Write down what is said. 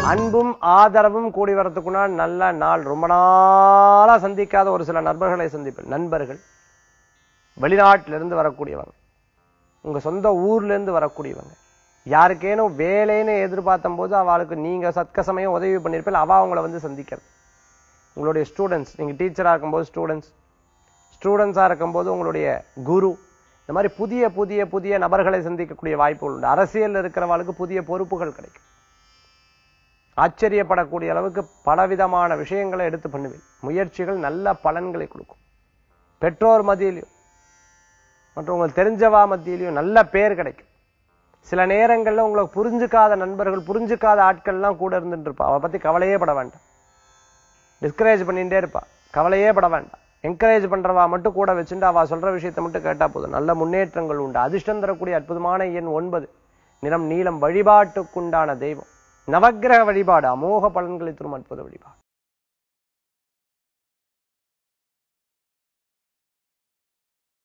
அன்பும் ஆதரவும் கூடி வரத்துக்குன்னா நல்ல நாள் ரொம்ப நாளா சந்திக்காத ஒரு சில நண்பர்களை சந்திப்பேன் நண்பர்கள் வெளிநாட்டில இருந்து வரக்கூடியவங்க உங்க சொந்த ஊர்ல இருந்து வரக்கூடியவங்க யாருக்கேனும் வேலைன்னு எதிர்பார்த்தும் போது அவளுக்கு நீங்க சத்க சமயம் உதவி பண்ணிருப்பீங்க அவ அவங்கள வந்து சந்திக்கிறது உங்களுடைய ஸ்டூடெண்ட்ஸ் நீங்க டீச்சரா இருக்கும்போது ஸ்டூடெண்ட்ஸ் ஸ்டூடெண்ட்ஸா இருக்கும்போது உங்களுடைய குரு இந்த மாதிரி புதிய புதிய புதிய நபர்களை சந்திக்கக்கூடிய வாய்ப்புகள் உண்டு அரசியல் இருக்கிறவளுக்கு புதிய பொறுப்புகள் கிடைக்கும் ஆச்சரியப்படக்கூடிய அளவுக்கு பலவிதமான விஷயங்களை எடுத்து பண்ணுவேன் முயற்சிகள் நல்ல பலன்களை கொடுக்கும் பெற்றோர் மத்தியிலையும் மற்றும் உங்களுக்கு தெரிஞ்சவா மத்தியிலையும் நல்ல பேர் கிடைக்கும் சில நேரங்கள்ல உங்களுக்கு புரிஞ்சுக்காத நண்பர்கள் புரிஞ்சுக்காத ஆட்கள்லாம் கூட இருந்துட்டு இருப்பா அவ பத்தி கவலையே பட வேண்டாம் டிஸ்கரேஜ் பண்ணிட்டே இருப்பா கவலையே பட வேண்டாம் என்கரேஜ் பண்றவா மட்டும் கூட வச்சுட்டு அவ சொல்ற விஷயத்தை மட்டும் கேட்டா போதும் நல்ல முன்னேற்றங்கள் உண்டு அதிர்ஷ்டம் தரக்கூடிய அற்புதமான எண் ஒன்பது நிறம் நீளம் வழிபாட்டுக்குண்டான தெய்வம் நவக்கிரக வழிபாடு அமோக பலன்களை தரும் அற்புத வழிபாடு